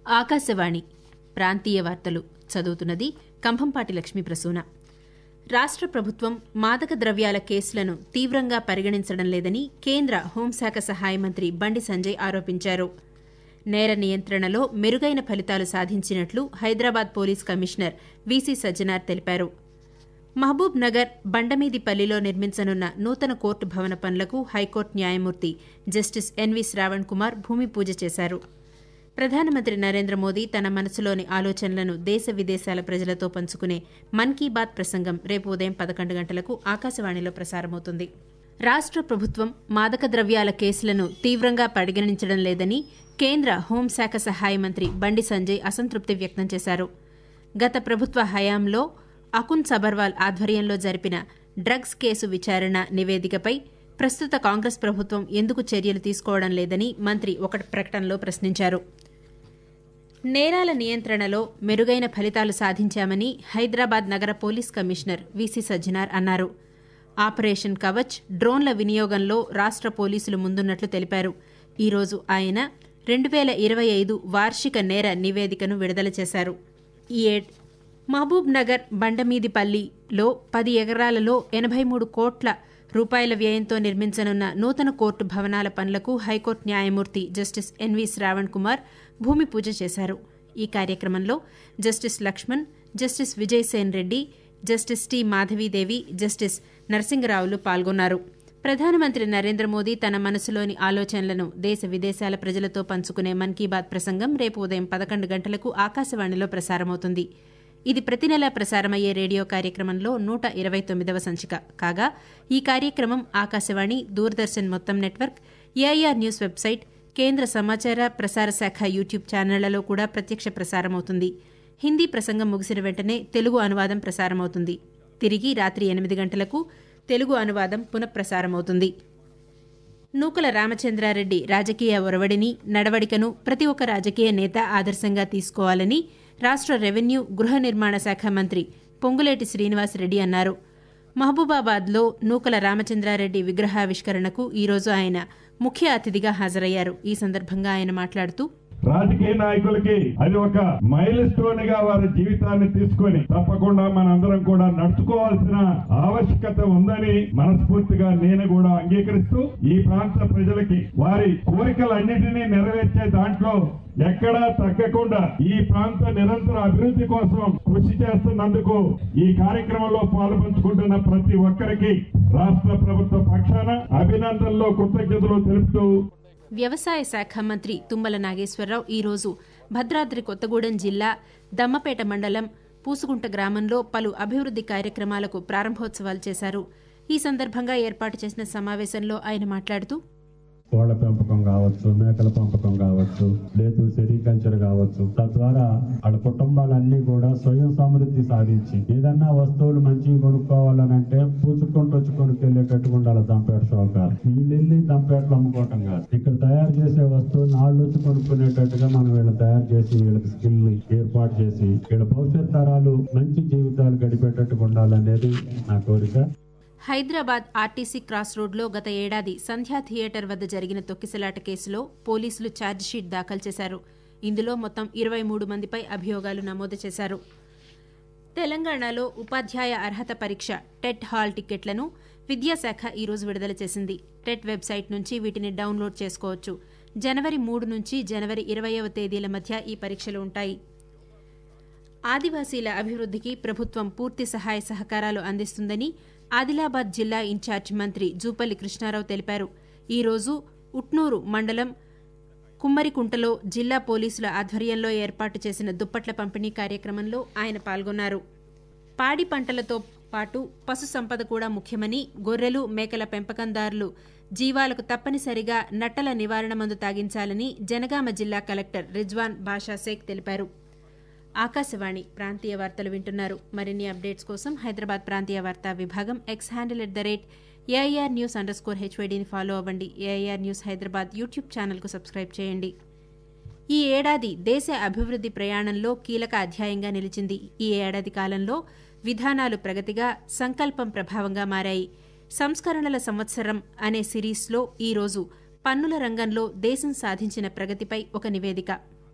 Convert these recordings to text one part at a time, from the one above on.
ఆకాశవాణి ప్రాంతీయ వార్తలు చదువుతున్నది కంభంపాటి లక్ష్మీ ప్రసూన రాష్ట్ర ప్రభుత్వం మాదక ద్రవ్యాల కేసులను తీవ్రంగా పరిగణించడం లేదని కేంద్ర హోంశాఖ సహాయ మంత్రి బండి సంజయ్ ఆరోపించారు నేర నియంత్రణలో మెరుగైన ఫలితాలు సాధించినట్లు Hyderabad police commissioner VC Sajjanar తెలిపారు మహబూబ్ నగర్ బండమీదిపల్లిలో నిర్మించనున్న నూతన కోర్టు భవన పనులకు హైకోర్టు న్యాయమూర్తి జస్టిస్ ఎన్వి శ్రావణ్ కుమార్ భూమి పూజ చేశారు ప్రధానమంత్రి నరేంద్ర మోదీ తన మనసులోని ఆలోచనలను దేశ విదేశాల ప్రజలతో పంచుకునే మన్ కీ బాత్ ప్రసంగం రేపు ఉదయం పదకొండు గంటలకు ఆకాశవాణిలో ప్రసారమవుతుంది రాష్ట్ర ప్రభుత్వం మాదక ద్రవ్యాల కేసులను తీవ్రంగా పరిగణించడం లేదని కేంద్ర హోంశాఖ సహాయ మంత్రి బండి సంజయ్ అసంతృప్తి వ్యక్తం చేశారు గత ప్రభుత్వ హయాంలో అకున్ సబర్వాల్ ఆధ్వర్యంలో జరిపిన డ్రగ్స్ కేసు విచారణ నివేదికపై ప్రస్తుత కాంగ్రెస్ ప్రభుత్వం ఎందుకు చర్యలు తీసుకోవడం లేదని మంత్రి ఒక ప్రకటనలో ప్రశ్నించారు నేరాల నియంత్రణలో మెరుగైన ఫలితాలు సాధించామని హైదరాబాద్ నగర పోలీస్ కమిషనర్ వీసీ సజ్జనార్ అన్నారు ఆపరేషన్ కవచ్ డ్రోన్ల వినియోగంలో రాష్ట్ర పోలీసులు ముందున్నట్లు తెలిపారు ఈ రోజు ఆయన రెండు వేల ఇరవై ఐదు వార్షిక నేర నివేదికను విడుదల చేశారు ఈ ఏడ్ మహబూబ్ నగర్ బండమీదిపల్లిలో పది ఎకరాలలో ఎనభై మూడు కోట్ల రూపాయల వ్యయంతో నిర్మించనున్న నూతన కోర్టు భవనాల పనులకు హైకోర్టు న్యాయమూర్తి జస్టిస్ ఎన్వి శ్రావణ్ కుమార్ భూమి పూజ చేశారు ఈ కార్యక్రమంలో justice Lakshman justice Vijaysen Reddy justice T Madhavidevi justice నరసింగరావులు పాల్గొన్నారు ప్రధానమంత్రి నరేంద్ర మోదీ తన మనసులోని ఆలోచనలను దేశ విదేశాల ప్రజలతో పంచుకునే మన్ కీ బాత్ ప్రసంగం రేపు ఉదయం పదకొండు గంటలకు ఆకాశవాణిలో ప్రసారమవుతుంది ఇది ప్రతి నెలా ప్రసారమయ్యే రేడియో కార్యక్రమంలో నూట ఇరవై తొమ్మిదవ సంచిక కాగా ఈ కార్యక్రమం ఆకాశవాణి దూరదర్శన్ మొత్తం నెట్వర్క్ ఏఐఆర్ న్యూస్ వెబ్సైట్ కేంద్ర సమాచార ప్రసార శాఖ యూట్యూబ్ ఛానళ్లలో కూడా ప్రత్యక్ష ప్రసారమవుతుంది హిందీ ప్రసంగం ముగిసిన వెంటనే తెలుగు అనువాదం ప్రసారమవుతుంది తిరిగి రాత్రి ఎనిమిది గంటలకు తెలుగు అనువాదం పునఃప్రసారమవుతుంది నూకల రామచంద్రారెడ్డి రాజకీయ ఒరవడిని నడవడికను ప్రతి ఒక్క రాజకీయ నేత ఆదర్శంగా తీసుకోవాలని రాష్ట్ర రెవెన్యూ గృహ నిర్మాణ శాఖ మంత్రి పొంగులేటి శ్రీనివాసరెడ్డి అన్నారు మహబూబాబాద్లో నూకల రామచంద్రారెడ్డి విగ్రహావిష్కరణకు ఈరోజు ఆయన ముఖ్య అతిథిగా హాజరయ్యారు ఈ సందర్భంగా ఆయన మాట్లాడుతూ రాజకీయ నాయకులకి అది ఒక మైల్ స్టోన్ గా వారి జీవితాన్ని తీసుకొని తప్పకుండా మనందరం కూడా నడుచుకోవాల్సిన ఆవశ్యకత ఉందని మనస్ఫూర్తిగా నేను కూడా అంగీకరిస్తూ ఈ ప్రాంత ప్రజలకి వారి కోరికలన్నిటినీ నెరవేర్చే దాంట్లో ఎక్కడా తగ్గకుండా ఈ ప్రాంత నిరంతర అభివృద్ధి కోసం కృషి చేస్తున్నందుకు ఈ కార్యక్రమంలో పాల్పంచుకుంటున్న ప్రతి ఒక్కరికి రాష్ట్ర ప్రభుత్వ పక్షాన అభినందనలు కృతజ్ఞతలు తెలుపుతూ వ్యవసాయ శాఖ మంత్రి తుమ్మల నాగేశ్వరరావు ఈరోజు భద్రాద్రి కొత్తగూడెం జిల్లా దమ్మపేట మండలం పూసుగుంట గ్రామంలో పలు అభివృద్ది కార్యక్రమాలకు ప్రారంభోత్సవాలు చేశారు ఈ సందర్భంగా ఏర్పాటు చేసిన సమావేశంలో ఆయన మాట్లాడుతూ కోళ్ల పెంపకం కావచ్చు మేకల పెంపకం కావచ్చు లేదు సెరికల్చర్ కావచ్చు తద్వారా వాళ్ళ కుటుంబాలన్నీ కూడా స్వయం సమృద్ధి సాధించి ఏదన్నా వస్తువులు మంచిగా కొనుక్కోవాలనంటే పూచుకొని వచ్చి కొనుక్కెళ్ళేటట్టుగా ఉండాలి దంపేట షోకారు వీళ్ళు వెళ్ళి దంపేటలో అమ్ముకోవటం కాదు ఇక్కడ తయారు చేసే వస్తువులు నాళ్ళు వచ్చి కొనుక్కునేటట్టుగా మనం వీళ్ళు తయారు చేసి వీళ్ళకి స్కిల్ ఏర్పాటు చేసి వీళ్ళ భవిష్యత్ తరాలు మంచి జీవితాలు గడిపేటట్టుగా ఉండాలనేది నా కోరిక హైదరాబాద్ ఆర్టీసీ క్రాస్ రోడ్లో గత ఏడాది సంధ్యా థియేటర్ వద్ద జరిగిన తొక్కిసలాట కేసులో పోలీసులు ఛార్జిషీట్ దాఖలు చేశారు ఇందులో మొత్తం ఇరవై మూడు మందిపై అభియోగాలు నమోదు చేశారు తెలంగాణలో ఉపాధ్యాయ అర్హత పరీక్ష టెట్ హాల్ టికెట్లను విద్యాశాఖ ఈరోజు విడుదల చేసింది టెట్ వెబ్సైట్ నుంచి వీటిని డౌన్లోడ్ చేసుకోవచ్చు జనవరి మూడు నుంచి జనవరి ఇరవయవ తేదీల మధ్య ఈ పరీక్షలు ఉంటాయి ఆదివాసీల అభివృద్ధికి ప్రభుత్వం పూర్తి సహాయ సహకారాలు అందిస్తుందని ఆదిలాబాద్ జిల్లా ఇన్ఛార్జ్ మంత్రి జూపల్లి కృష్ణారావు తెలిపారు ఈ రోజు ఉట్నూరు మండలం కుమ్మరికుంటలో జిల్లా పోలీసుల ఆధ్వర్యంలో ఏర్పాటు చేసిన దుప్పట్ల పంపిణీ కార్యక్రమంలో ఆయన పాల్గొన్నారు పాడి పంటలతో పాటు పశు సంపద కూడా ముఖ్యమని గొర్రెలు మేకల పెంపకందారులు జీవాలకు తప్పనిసరిగా నట్టల నివారణ మందు తాగించాలని జనగామ జిల్లా కలెక్టర్ రిజ్వాన్ బాషా షేక్ తెలిపారు ఆకాశవాణి ప్రాంతీయ వార్తలు వింటున్నారు మరిన్ని అప్డేట్స్ కోసం హైదరాబాద్ ప్రాంతీయ వార్తా విభాగం X handle at the rate AIR news underscore స్కోర్ హెచ్వైడీని ఫాలో అవ్వండి ఏఐఆర్ న్యూస్ హైదరాబాద్ యూట్యూబ్ ఛానల్కు సబ్స్క్రైబ్ చేయండి ఈ ఏడాది దేశ అభివృద్ది ప్రయాణంలో కీలక అధ్యాయంగా నిలిచింది ఈ ఏడాది కాలంలో విధానాలు ప్రగతిగా సంకల్పం ప్రభావంగా మారాయి సంస్కరణల సంవత్సరం అనే సిరీస్లో ఈరోజు పన్నుల రంగంలో దేశం సాధించిన ప్రగతిపై ఒక నివేదిక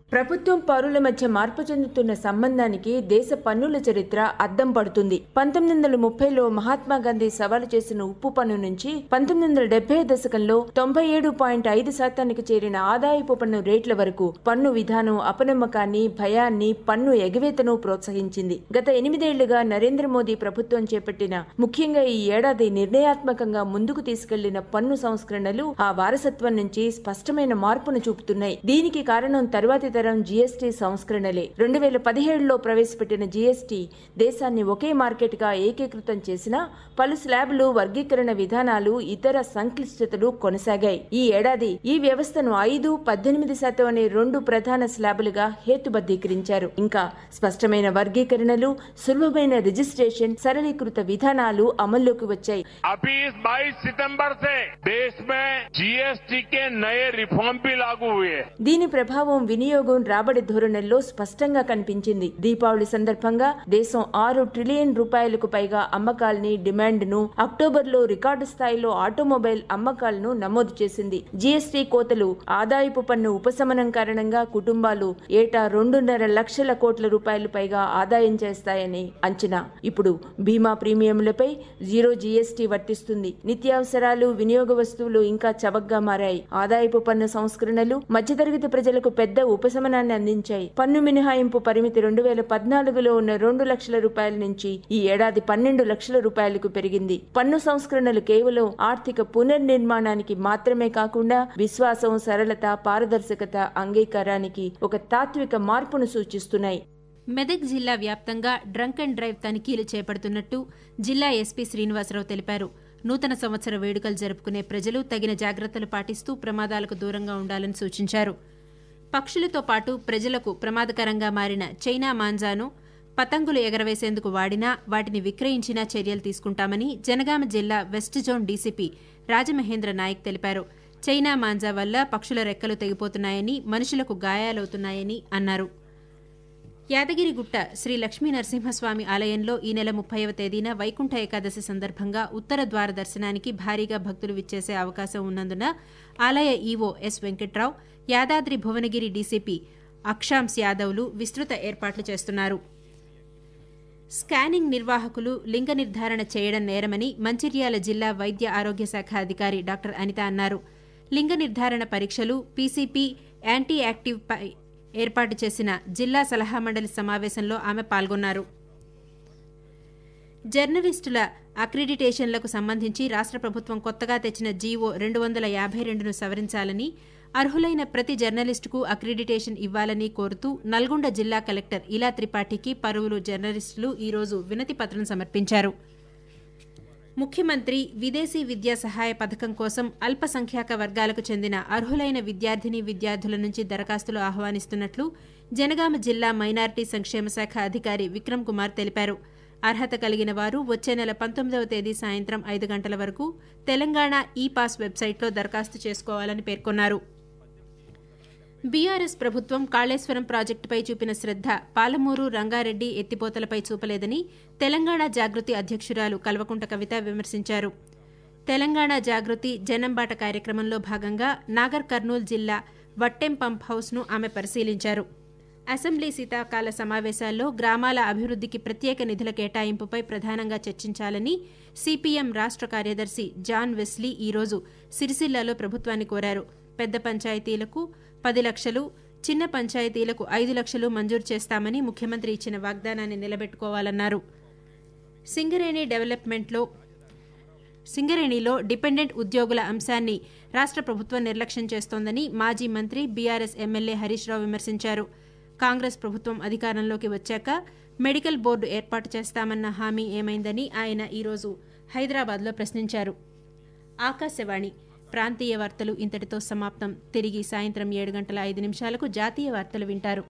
ప్రభుత్వం పౌరుల మధ్య మార్పు చెందుతున్న సంబంధానికి దేశ పన్నుల చరిత్ర అద్దం పడుతుంది పంతొమ్మిది వందల ముప్పైలో మహాత్మా గాంధీ సవాలు చేసిన ఉప్పు పన్ను నుంచి పంతొమ్మిది వందల డెబ్బై దశకంలో తొంభై ఏడు పాయింట్ ఐదు శాతానికి చేరిన ఆదాయపు పన్ను రేట్ల వరకు పన్ను విధానం అపనమ్మకాన్ని భయాన్ని పన్ను ఎగవేతను ప్రోత్సహించింది గత ఎనిమిదేళ్లుగా నరేంద్ర మోదీ ప్రభుత్వం చేపట్టిన ముఖ్యంగా ఈ ఏడాది నిర్ణయాత్మకంగా ముందుకు తీసుకెళ్లిన పన్ను సంస్కరణలు ఆ వారసత్వం నుంచి స్పష్టమైన మార్పును చూపుతున్నాయి దీనికి కారణం తరువాతి తరం జీఎస్టీ సంస్కరణలే రెండు వేల పదిహేడులో ప్రవేశపెట్టిన జీఎస్టీ దేశాన్ని ఒకే మార్కెట్ గా ఏకీకృతం చేసిన పలు స్లాబ్లు వర్గీకరణ విధానాలు ఇతర సంక్లిష్టతలు కొనసాగాయి ఈ ఏడాది ఈ వ్యవస్థను ఐదు పద్దెనిమిది శాతం అనే రెండు ప్రధాన స్లాబులుగా హేతుబద్ధీకరించారు ఇంకా స్పష్టమైన వర్గీకరణలు సులభమైన రిజిస్ట్రేషన్ సరళీకృత విధానాలు అమల్లోకి వచ్చాయి अभी इस 22 सितंबर से देश में जीएसटी के नए रिफॉर्म भी लागू हुए हैं దీని ప్రభావం వినియోగం రాబడి ధోరణుల్లో స్పష్టంగా కనిపించింది దీపావళి సందర్భంగా దేశం ఆరు ట్రిలియన్ రూపాయలకు పైగా అమ్మకాల్ని డిమాండ్ ను అక్టోబర్ లో రికార్డు స్థాయిలో ఆటోమొబైల్ అమ్మకాలను నమోదు చేసింది జీఎస్టీ కోతలు ఆదాయపు పన్ను ఉపశమనం కారణంగా కుటుంబాలు ఏటా రెండున్నర లక్షల కోట్ల రూపాయలు పైగా ఆదాయం చేస్తాయని అంచనా ఇప్పుడు బీమా ప్రీమియంలపై జీరో జీఎస్టీ వర్తిస్తుంది నిత్యావసరాలు వినియోగ వస్తువులు ఇంకా చవకగా మారాయి ఆదాయపు పన్ను సంస్కరణలు మధ్యతరగతి ప్రజలకు పెద్ద ఉపశమనాన్ని అందించాయి పన్ను మినహాయింపు పరిమితి రెండు వేల పద్నాలుగులో ఉన్న రెండు లక్షల రూపాయల నుంచి ఈ ఏడాది పన్నెండు లక్షల రూపాయలకు పెరిగింది పన్ను సంస్కరణలు కేవలం ఆర్థిక పునర్నిర్మాణానికి మాత్రమే కాకుండా విశ్వాసం సరళత పారదర్శకత అంగీకారానికి ఒక తాత్విక మార్పును సూచిస్తున్నాయి మెదక్ జిల్లా వ్యాప్తంగా డ్రంక్ అండ్ డ్రైవ్ తనిఖీలు చేపడుతున్నట్టు జిల్లా ఎస్పీ శ్రీనివాసరావు తెలిపారు నూతన సంవత్సర వేడుకలు జరుపుకునే ప్రజలు తగిన జాగ్రత్తలు పాటిస్తూ ప్రమాదాలకు దూరంగా ఉండాలని సూచించారు పక్షులతో పాటు ప్రజలకు ప్రమాదకరంగా మారిన చైనా మాంజాను పతంగులు ఎగరవేసేందుకు వాడినా వాటిని విక్రయించినా చర్యలు తీసుకుంటామని జనగామ జిల్లా west zone DCP Rajamahendra Naik తెలిపారు చైనా మాంజా వల్ల పక్షుల రెక్కలు తెగిపోతున్నాయని మనుషులకు గాయాలవుతున్నాయని అన్నారు యాదగిరిగుట్ట శ్రీ లక్ష్మీ నరసింహస్వామి ఆలయంలో ఈ నెల ముప్పైవ తేదీన వైకుంఠ ఏకాదశి సందర్భంగా ఉత్తర ద్వార దర్శనానికి భారీగా భక్తులు విచ్చేసే అవకాశం ఉన్నందున ఆలయ EO S Venkatrao Yadadri Bhuvanagiri DCP Akshansh యాదవ్లు విస్తృత ఏర్పాట్లు చేస్తున్నారు స్కానింగ్ నిర్వాహకులు లింగ నిర్ధారణ చేయడం నేరమని మంచిర్యాల జిల్లా వైద్య ఆరోగ్య శాఖ అధికారి డాక్టర్ అనిత అన్నారు లింగ నిర్ధారణ పరీక్షలు పీసీపీ యాంటీ యాక్టివ్ పై ఏర్పాటు చేసిన జిల్లా సలహా మండలి సమావేశంలో ఆమె పాల్గొన్నారు జర్నలిస్టుల అక్రిడిటేషన్లకు సంబంధించి రాష్ట్ర ప్రభుత్వం కొత్తగా తెచ్చిన జీవో రెండు వందల యాభై రెండును సవరించాలని అర్హులైన ప్రతి జర్నలిస్టుకు అక్రిడిటేషన్ ఇవ్వాలని కోరుతూ నల్గొండ జిల్లా కలెక్టర్ ఇలా త్రిపాఠికి పలువురు జర్నలిస్టులు ఈరోజు వినతి పత్రం సమర్పించారు ముఖ్యమంత్రి విదేశీ విద్యా సహాయ పథకం కోసం అల్పసంఖ్యాక వర్గాలకు చెందిన అర్హులైన విద్యార్థిని విద్యార్థుల నుంచి దరఖాస్తులు ఆహ్వానిస్తున్నట్లు జనగామ జిల్లా మైనార్టీ సంక్షేమ శాఖ అధికారి విక్రమ్ కుమార్ తెలిపారు అర్హత కలిగిన వారు వచ్చే నెల పంతొమ్మిదవ తేదీ సాయంత్రం ఐదు గంటల వరకు తెలంగాణ ఈ పాస్ వెబ్సైట్లో దరఖాస్తు చేసుకోవాలని పేర్కొన్నారు బీఆర్ఎస్ ప్రభుత్వం కాళేశ్వరం ప్రాజెక్టుపై చూపిన శ్రద్ధ పాలమూరు రంగారెడ్డి ఎత్తిపోతలపై చూపలేదని తెలంగాణ జాగృతి అధ్యక్షురాలు కల్వకుంట కవిత విమర్శించారు తెలంగాణ జాగృతి జనంబాట కార్యక్రమంలో భాగంగా నాగర్ కర్నూలు జిల్లా వట్టెం పంప్ హౌస్ను ఆమె పరిశీలించారు అసెంబ్లీ శీతాకాల సమావేశాల్లో గ్రామాల అభివృద్ధికి ప్రత్యేక నిధుల కేటాయింపుపై ప్రధానంగా చర్చించాలని సిపిఎం రాష్ట్ర కార్యదర్శి జాన్ వెస్లీ ఈరోజు సిరిసిల్లాలో ప్రభుత్వాన్ని కోరారు పెద్ద పంచాయతీలకు పది లక్షలు చిన్న పంచాయతీలకు ఐదు లక్షలు మంజూరు చేస్తామని ముఖ్యమంత్రి ఇచ్చిన వాగ్దానాన్ని నిలబెట్టుకోవాలన్నారు సింగరేణి డెవలప్మెంట్లో సింగరేణిలో డిపెండెంట్ ఉద్యోగుల అంశాన్ని రాష్ట్ర ప్రభుత్వం నిర్లక్ష్యం చేస్తోందని మాజీ మంత్రి బీఆర్ఎస్ ఎమ్మెల్యే హరీష్ రావు విమర్శించారు కాంగ్రెస్ ప్రభుత్వం అధికారంలోకి వచ్చాక మెడికల్ బోర్డు ఏర్పాటు చేస్తామన్న హామీ ఏమైందని ఆయన ఈరోజు హైదరాబాద్లో ప్రశ్నించారు ఆకాశవాణి ప్రాంతీయ వార్తలు ఇంతటితో సమాప్తం తిరిగి సాయంత్రం ఏడు గంటల ఐదు నిమిషాలకు జాతీయ వార్తలు వింటారు